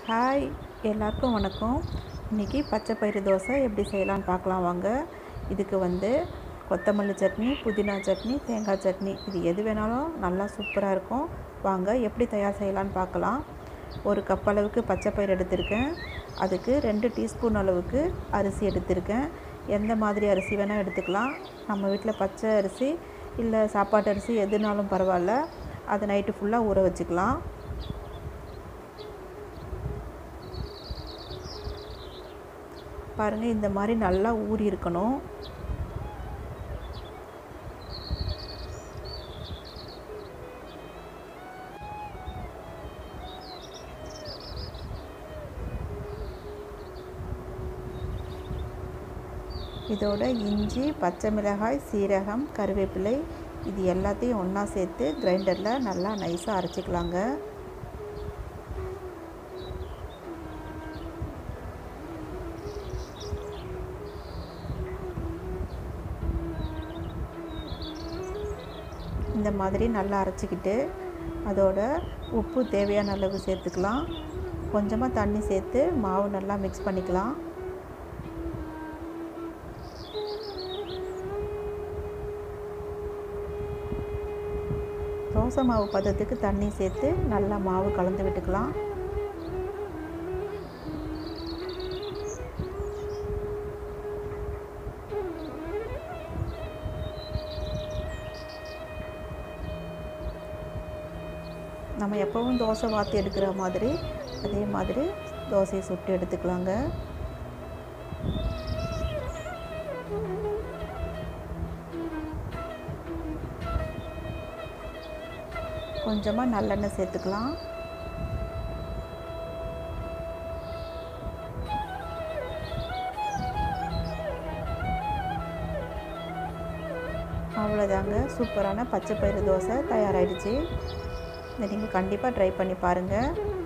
hi எல்லாருக்கும் வணக்கம் இன்றைக்கி பச்சை பயிறு தோசை எப்படி செய்யலான்னு பார்க்கலாம் வாங்க இதுக்கு வந்து கொத்தமல்லி சட்னி புதினா சட்னி தேங்காய் சட்னி இது எது வேணாலும் நல்லா சூப்பராக இருக்கும் வாங்க எப்படி தயார் செய்யலான்னு பார்க்கலாம் ஒரு கப் அளவுக்கு பச்சை பயிறு எடுத்திருக்கேன் அதுக்கு ரெண்டு டீஸ்பூன் அளவுக்கு அரிசி எடுத்திருக்கேன் எந்த மாதிரி அரிசி வேணால் எடுத்துக்கலாம் நம்ம வீட்டில் பச்சை அரிசி இல்லை சாப்பாட்டு அரிசி எதுனாலும் பரவாயில்ல அதை நைட்டு ஃபுல்லாக ஊற வச்சுக்கலாம் பாருங்கள் இந்த மாதிரி நல்லா ஊறி இருக்கணும் இதோட இஞ்சி பச்சை மிளகாய் சீரகம் கருவேப்பிலை இது எல்லாத்தையும் ஒன்றா சேர்த்து கிரைண்டரில் நல்லா நைஸாக அரைச்சிக்கலாங்க இந்த மாதிரி நல்லா அரைச்சிக்கிட்டு அதோட உப்பு தேவையான அளவு சேர்த்துக்கலாம் கொஞ்சமாக தண்ணி சேர்த்து மாவு நல்லா மிக்ஸ் பண்ணிக்கலாம் தோசை மாவு பதத்துக்கு தண்ணி சேர்த்து நல்லா மாவு கலந்து விட்டுக்கலாம் நம்ம எப்போவும் தோசை வாத்தி எடுக்கிற மாதிரி அதே மாதிரி தோசையை சுட்டு எடுத்துக்கலாங்க கொஞ்சமாக நல்லெண்ணெய் சேர்த்துக்கலாம் அவ்வளோதாங்க சூப்பரான பச்சை பயிறு தோசை தயாராகிடுச்சு இதை நீங்கள் கண்டிப்பாக ட்ரை பண்ணி பாருங்கள்